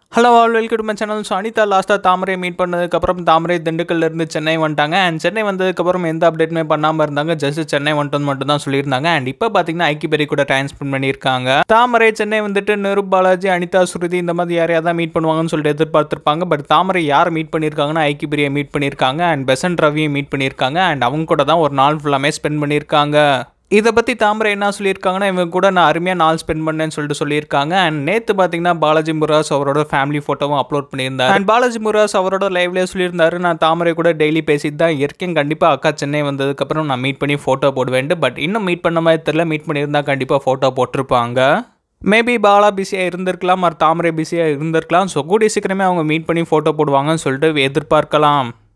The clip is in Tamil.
hello all welcome to my channel so Anitha லாஸ்ட்டாக தாமரை மீட் பண்ணதுக்கப்புறம் தாமரை திண்டுக்கல்ல இருந்து சென்னை வந்துட்டாங்க அண்ட் சென்னை வந்ததுக்கப்புறம் எந்த அப்டேட்டுமே பண்ணாமல் இருந்தாங்க ஜஸ்ட் சென்னை வந்துட்டு மட்டும் தான் சொல்லியிருந்தாங்க அண்ட் இப்போ பார்த்தீங்கன்னா ஐக்கிபெரி கூட டைம் ஸ்பெண்ட் பண்ணியிருக்காங்க தாமரை சென்னை வந்துட்டு நிருப் பாலாஜி அனிதா சுருதி இந்த மாதிரி யாரையா தான் மீட் பண்ணுவாங்கன்னு சொல்லிட்டு எதிர்பார்த்துருப்பாங்க பட் தாமரை யார் மீட் பண்ணியிருக்காங்கன்னா ஐக்கிபெரியை மீட் பண்ணியிருக்காங்க அண்ட் பெசன்ட் ரவியை மீட் பண்ணியிருக்காங்க அண்ட் அவங்க கூட தான் ஒரு நாள் ஃபுல்லாமே ஸ்பெண்ட் பண்ணியிருக்காங்க இதை பற்றி தாமரை என்ன சொல்லியிருக்காங்கன்னா இவங்க கூட நான் அருமையாக நாள் ஸ்பெண்ட் பண்ணேன்னு சொல்லிட்டு சொல்லியிருக்காங்க அண்ட் நேற்று பார்த்தீங்கன்னா பாலாஜி முராஸ் அவரோட ஃபேமிலி ஃபோட்டோவும் அப்லோட் பண்ணியிருந்தார் அண்ட் பாலாஜி முராஸ் அவரோட லைவ்லேயே சொல்லியிருந்தாரு நான் தாமரை கூட டெய்லி பேசிட்டு தான் இருக்கேன் கண்டிப்பாக அக்கா சென்னை வந்ததுக்கப்புறம் நான் மீட் பண்ணி ஃபோட்டோ போடுவேன் பட் இன்னும் மீட் பண்ண மாதிரி தெரியல மீட் பண்ணியிருந்தா கண்டிப்பாக ஃபோட்டோ போட்டிருப்பாங்க மேபி பாலா பிஸியாக இருந்திருக்கலாம் ஆர் தாமரை பிஸியாக இருந்திருக்கலாம் ஸோ கூடிய சீக்கிரமே அவங்க மீட் பண்ணி ஃபோட்டோ போடுவாங்கன்னு சொல்லிட்டு எதிர்பார்க்கலாம்